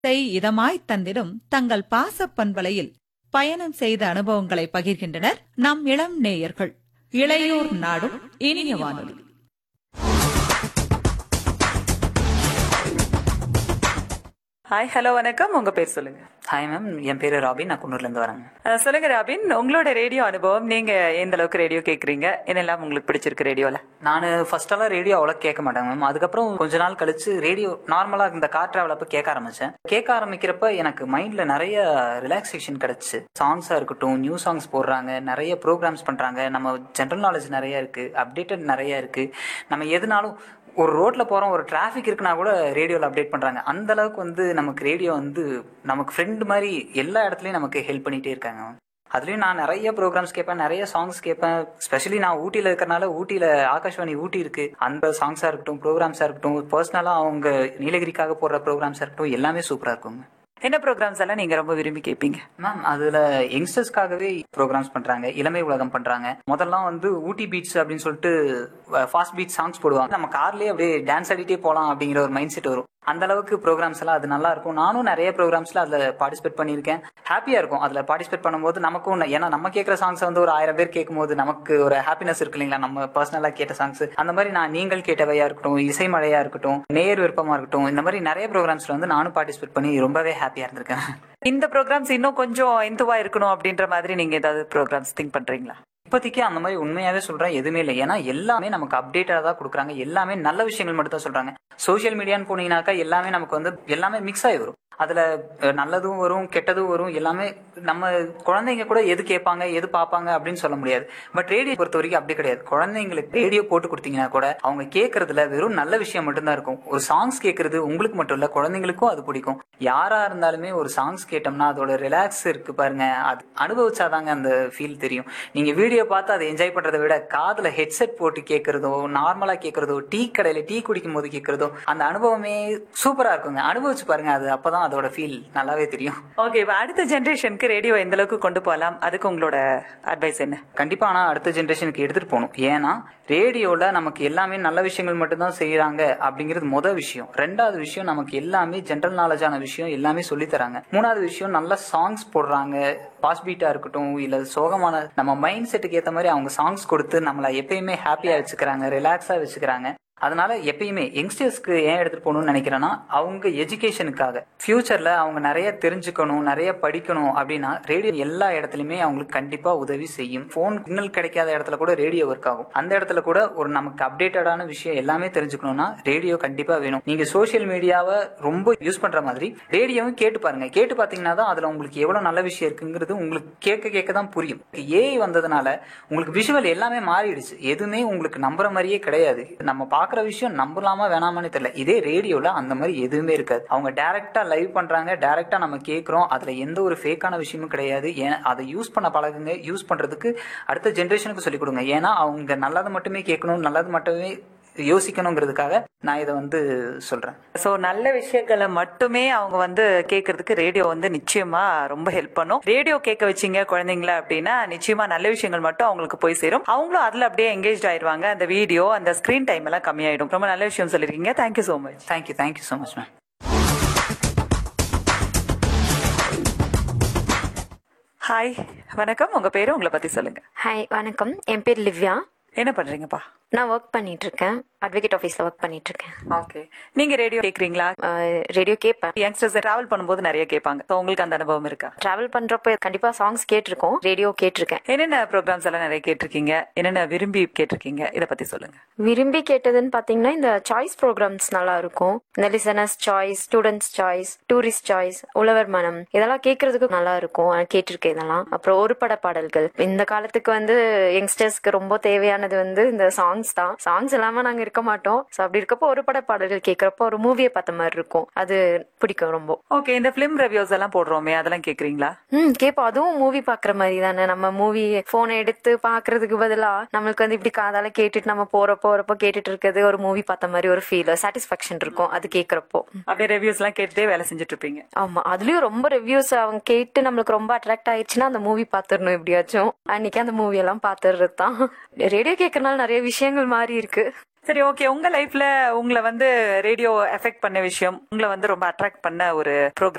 தை இதமாய் தந்திடும் தங்கள் பாசப் பண்பலையில் பயணம் செய்த அனுபவங்களை பகிர்கின்றனர் நம் இளம் நேயர்கள் இளையோர் நாடும் இனிய வானொலி ஹாய் ஹலோ வணக்கம் உங்க பேர் சொல்லுங்க ஹாய் மேம் என் பேர் ராபின் நான் குன்னூர்லேருந்து வரேங்க அஹ், சொல்லுங்க ராபின் உங்களோட ரேடியோ அனுபவம் நீங்க எந்த அளவுக்கு ரேடியோ கேக்குறீங்க என்னெல்லாம் உங்களுக்கு பிடிச்சிருக்கு ரேடியோல நான் ஃபர்ஸ்டெல்லாம் ரேடியோ அவ்வளோ கேட்க மாட்டேங்க மேம் அதுக்கப்புறம் கொஞ்ச நாள் கழிச்சு ரேடியோ நார்மலாக இந்த கார் டிராவல் அப்போ கேட்க ஆரம்பிச்சேன் கேட்க ஆரம்பிக்கிறப்ப எனக்கு மைண்டில் நிறைய ரிலாக்ஸேஷன் கிடைச்சு சாங்ஸாக இருக்கட்டும் நியூ சாங்ஸ் போடுறாங்க நிறைய ப்ரோக்ராம்ஸ் பண்ணுறாங்க நம்ம ஜென்ரல் நாலேஜ் நிறைய இருக்கு அப்டேட்டட் நிறைய இருக்கு நம்ம எதுனாலும் ஒரு ரோட்ல போறோம் ஒரு டிராஃபிக் இருக்குன்னா கூட ரேடியோவில் அப்டேட் பண்றாங்க அந்த அளவுக்கு வந்து நமக்கு ரேடியோ வந்து நமக்கு ஃப்ரெண்ட் மாதிரி எல்லா இடத்துலயும் நமக்கு ஹெல்ப் பண்ணிட்டே இருக்காங்க அதுலயும் நான் நிறைய ப்ரோக்ராம்ஸ் கேட்பேன் நிறைய சாங்ஸ் கேட்பேன் ஸ்பெஷலி நான் ஊட்டியில இருக்கறனால ஊட்டியில ஆகாஷ்வாணி ஊட்டி இருக்கு அந்த சாங்ஸா இருக்கட்டும் ப்ரோக்ராம்ஸா இருக்கட்டும் பர்சனலா அவங்க நீலகிரிக்காக போடுற ப்ரோக்ராம்ஸா இருக்கட்டும் எல்லாமே சூப்பரா இருக்குங்க என்ன ப்ரோக்ராம்ஸ் எல்லாம் நீங்க ரொம்ப விரும்பி கேட்பீங்க மேம் அதுல யங்ஸ்டர்ஸ்க்காகவே ப்ரோக்ராம்ஸ் பண்றாங்க இளமை உலகம் பண்றாங்க முதல்லாம் வந்து ஊட்டி பீட்ஸ் அப்படின்னு சொல்லிட்டு ஃபாஸ்ட் பீட் சாங்ஸ் போடுவாங்க நம்ம கார்லயே அப்படியே டான்ஸ் ஆடிட்டே போலாம் அப்படிங்கிற ஒரு மைண்ட் செட் வரும் அந்த அளவுக்கு ப்ரோக்ராம்ஸ் எல்லாம் அது நல்லா இருக்கும் நானும் நிறைய ப்ரோக்ராம்ஸ்ல அதுல பார்ட்டிசிபேட் பண்ணியிருக்கேன் ஹாப்பியா இருக்கும் அதுல பார்ட்டிசிபேட் பண்ணும்போது நமக்கும் ந- ஏன்னா நம்ம கேட்குற சாங்ஸ் வந்து ஒரு ஆயிரம் பேர் கேட்கும்போது நமக்கு ஒரு ஹாப்பினஸ் இருக்கு இல்லைங்களா நம்ம பர்சனலா கேட்ட சாங்ஸ் அந்த மாதிரி நான் நீங்கள் கேட்டவையா இருக்கட்டும் இசை மழையா இருக்கட்டும் நேர் விருப்பமா இருக்கட்டும் இந்த மாதிரி நிறைய ப்ரோக்ராம்ஸ்ல வந்து நானும் பார்ட்டிசிபேட் பண்ணி ரொம்பவே ஹாப்பியா இருந்திருக்கேன் இந்த ப்ரோக்ராம்ஸ் இன்னும் கொஞ்சம் இந்துவா இருக்கணும் அப்படின்ற மாதிரி நீங்க ஏதாவது ப்ரோக்ராம்ஸ் திங்க் பண்றீங்களா இப்போதைக்கு அந்த மாதிரி உண்மையாவே சொல்றேன் எதுவுமே இல்லை ஏன்னா எல்லாமே நமக்கு அப்டேட்டடா தான் கொடுக்குறாங்க எல்லாமே நல்ல விஷயங்கள் மட்டும் தான் சொல்றாங்க சோஷியல் மீடியான்னு போனீங்கன்னாக்கா எல்லாமே நமக்கு வந்து எல்லாமே மிக்ஸ் ஆகி வரும் அதுல அஹ், நல்லதும் வரும் கெட்டதும் வரும் எல்லாமே நம்ம குழந்தைங்க கூட எது கேட்பாங்க எது பார்ப்பாங்க அப்படின்னு சொல்ல முடியாது பட் ரேடியோ பொறுத்த வரைக்கும் அப்படி கிடையாது குழந்தைங்களுக்கு ரேடியோ போட்டு கொடுத்தீங்கன்னா கூட அவங்க கேட்கறதுல வெறும் நல்ல விஷயம் மட்டும்தான் இருக்கும் ஒரு சாங்ஸ் கேட்கறது உங்களுக்கு மட்டும் இல்ல குழந்தைங்களுக்கும் அது பிடிக்கும் யாரா இருந்தாலுமே ஒரு சாங்ஸ் கேட்டோம்னா அதோட ரிலாக்ஸ் இருக்கு பாருங்க அது அனுபவிச்சாதாங்க அந்த ஃபீல் தெரியும் நீங்க வீடியோ பார்த்து அதை என்ஜாய் பண்றதை விட காதுல ஹெட்செட் போட்டு கேட்கறதோ நார்மலா கேட்கறதோ டீ கடையில டீ குடிக்கும் போது கேட்கறதோ அந்த அனுபவமே சூப்பரா இருக்குங்க அனுபவிச்சு பாருங்க அது அப்பதான் அதோட ஃபீல் நல்லாவே தெரியும் ஓகே இப்ப அடுத்த ஜெனரேஷனுக்கு ரேடியோ எந்த அளவுக்கு கொண்டு போகலாம் அதுக்கு உங்களோட அட்வைஸ் என்ன கண்டிப்பா ஆனா அடுத்த ஜென்ரேஷனுக்கு எடுத்துட்டு போகணும் ஏன்னா ரேடியோல நமக்கு எல்லாமே நல்ல விஷயங்கள் மட்டும்தான் செய்யறாங்க அப்படிங்கிறது முத விஷயம் ரெண்டாவது விஷயம் நமக்கு எல்லாமே ஜென்ரல் நாலேஜான விஷயம் எல்லாமே சொல்லி தராங்க மூணாவது விஷயம் நல்ல சாங்ஸ் போடுறாங்க பாஸ் பீட்டா இருக்கட்டும் இல்ல சோகமான நம்ம மைண்ட் செட்டுக்கு ஏத்த மாதிரி அவங்க சாங்ஸ் கொடுத்து நம்மள எப்பயுமே ஹாப்பியா வச்சுக்கிறாங்க ரிலாக்ஸா வச்சுக்கிறாங்க அதனால எப்பயுமே யங்ஸ்டர்ஸ்க்கு ஏன் எடுத்துட்டு போகணும்னு நினைக்கிறேன்னா அவங்க எஜுகேஷனுக்காக ஃபியூச்சர்ல அவங்க நிறைய தெரிஞ்சுக்கணும் நிறைய படிக்கணும் அப்படின்னா ரேடியோ எல்லா இடத்துலயுமே அவங்களுக்கு கண்டிப்பா உதவி செய்யும் ஃபோன் சிக்னல் கிடைக்காத இடத்துல கூட ரேடியோ ஒர்க் ஆகும் அந்த இடத்துல கூட ஒரு நமக்கு அப்டேட்டடான விஷயம் எல்லாமே தெரிஞ்சுக்கணும்னா ரேடியோ கண்டிப்பா வேணும் நீங்க சோஷியல் மீடியாவை ரொம்ப யூஸ் பண்ற மாதிரி ரேடியோவும் கேட்டு பாருங்க கேட்டு பாத்தீங்கன்னா தான் அதுல உங்களுக்கு எவ்வளவு நல்ல விஷயம் இருக்குங்கிறது உங்களுக்கு கேட்க கேட்க தான் புரியும் ஏஐ வந்ததுனால உங்களுக்கு விஷுவல் எல்லாமே மாறிடுச்சு எதுவுமே உங்களுக்கு நம்புற மாதிரியே கிடையாது நம்ம பாக்குற விஷயம் நம்பலாமா வேணாமான்னு தெரியல இதே ரேடியோல அந்த மாதிரி எதுவுமே இருக்காது அவங்க டைரக்டா லைவ் பண்றாங்க டைரக்டா நம்ம கேட்கறோம் அதுல எந்த ஒரு ஃபேக்கான விஷயமும் கிடையாது ஏன் அதை யூஸ் பண்ண பழகுங்க யூஸ் பண்றதுக்கு அடுத்த ஜென்ரேஷனுக்கு சொல்லிக் கொடுங்க ஏன்னா அவங்க நல்லதை மட்டுமே கேட்கணும் நல்லது மட்டுமே யோசிக்கணுங்கிறதுக்காக நான் இதை வந்து சொல்றேன் சோ நல்ல விஷயங்களை மட்டுமே அவங்க வந்து கேட்கறதுக்கு ரேடியோ வந்து நிச்சயமா ரொம்ப ஹெல்ப் பண்ணும் ரேடியோ கேட்க வச்சீங்க குழந்தைங்கள அப்படின்னா நிச்சயமா நல்ல விஷயங்கள் மட்டும் அவங்களுக்கு போய் சேரும் அவங்களும் அதுல அப்படியே எங்கேஜ் ஆயிருவாங்க அந்த வீடியோ அந்த ஸ்கிரீன் டைம் எல்லாம் கம்மியாயிடும் ரொம்ப நல்ல விஷயம் சொல்லிருக்கீங்க thank you so much thank you thank you so much ma'am hi வணக்கம் உங்க பேரு உங்களை பத்தி சொல்லுங்க ஹாய் வணக்கம் என் பேர் லிவ்யா என்ன பண்றீங்கப்பா நான் ஒர்க் பண்ணிட்டு இருக்கேன் அட்வொகேட் ஆஃபீஸில் ஒர்க் பண்ணிட்டு இருக்கேன் ஓகே நீங்க ரேடியோ கேக்குறீங்களா ரேடியோ கேட்பேன் யங்ஸ்டர்ஸ் டிராவல் பண்ணும்போது நிறைய கேட்பாங்க So, உங்களுக்கு அந்த அனுபவம் இருக்கா ட்ராவல் பண்ணுறப்போ கண்டிப்பாக சாங்ஸ் கேட்டிருக்கோம் ரேடியோ கேட்டிருக்கேன் என்னென்ன ப்ரோக்ராம்ஸ் எல்லாம் நிறைய கேட்டிருக்கீங்க என்னென்ன விரும்பி கேட்டிருக்கீங்க இத பத்தி சொல்லுங்க விரும்பி கேட்டதுன்னு பார்த்தீங்கன்னா இந்த சாய்ஸ் ப்ரோக்ராம்ஸ் நல்லா இருக்கும் இந்த listeners choice students choice tourist choice உழவர் மனம் இதெல்லாம் கேட்கறதுக்கு நல்லா இருக்கும் நான் கேட்டிருக்கேன் இதெல்லாம் அப்புறம் ஒரு பட பாடல்கள் இந்த காலத்துக்கு வந்து யங்ஸ்டர்ஸ்க்கு ரொம்ப தேவையானது வந்து இந்த சாங்ஸ் தான் சாங்ஸ் இல்லாம நாங்க இருக்க மாட்டோம் ஸோ அப்படி இருக்கப்போ ஒரு பட பாடல்கள் கேட்கறப்போ ஒரு மூவியை பார்த்த மாதிரி இருக்கும் அது பிடிக்கும் ரொம்ப ஓகே இந்த பிலிம் ரிவ்யூஸ் எல்லாம் போடுறோமே அதெல்லாம் கேக்குறீங்களா ம் கேப்போம் அதுவும் மூவி பாக்குற மாதிரி தானே நம்ம மூவி போன் எடுத்து பாக்குறதுக்கு பதிலா நம்மளுக்கு வந்து இப்படி காதால கேட்டுட்டு நம்ம போறப்போ போறப்போ கேட்டுட்டு இருக்கிறது ஒரு மூவி பார்த்த மாதிரி ஒரு ஃபீல் சாட்டிஸ்பாக்சன் இருக்கும் அது கேக்குறப்போ அப்படியே ரிவ்யூஸ் எல்லாம் கேட்டுட்டே வேலை செஞ்சுட்டு இருப்பீங்க ஆமா அதுலயும் ரொம்ப ரிவ்யூஸ் அவங்க கேட்டு நம்மளுக்கு ரொம்ப அட்ராக்ட் ஆயிடுச்சுன்னா அந்த மூவி பாத்துடணும் எப்படியாச்சும் அன்னைக்கு அந்த மூவி எல்லாம் பாத்துறது தான் ரேடியோ கேட்கறனால நிறைய விஷயங்கள் மாறி இருக்கு சரி ஓகே உங்க லைஃப்ல உங்களை வந்து ரேடியோ எஃபெக்ட் பண்ண விஷயம் உங்களை வந்து ரொம்ப அட்ராக்ட் பண்ண ஒரு ப்ரோக்ராம்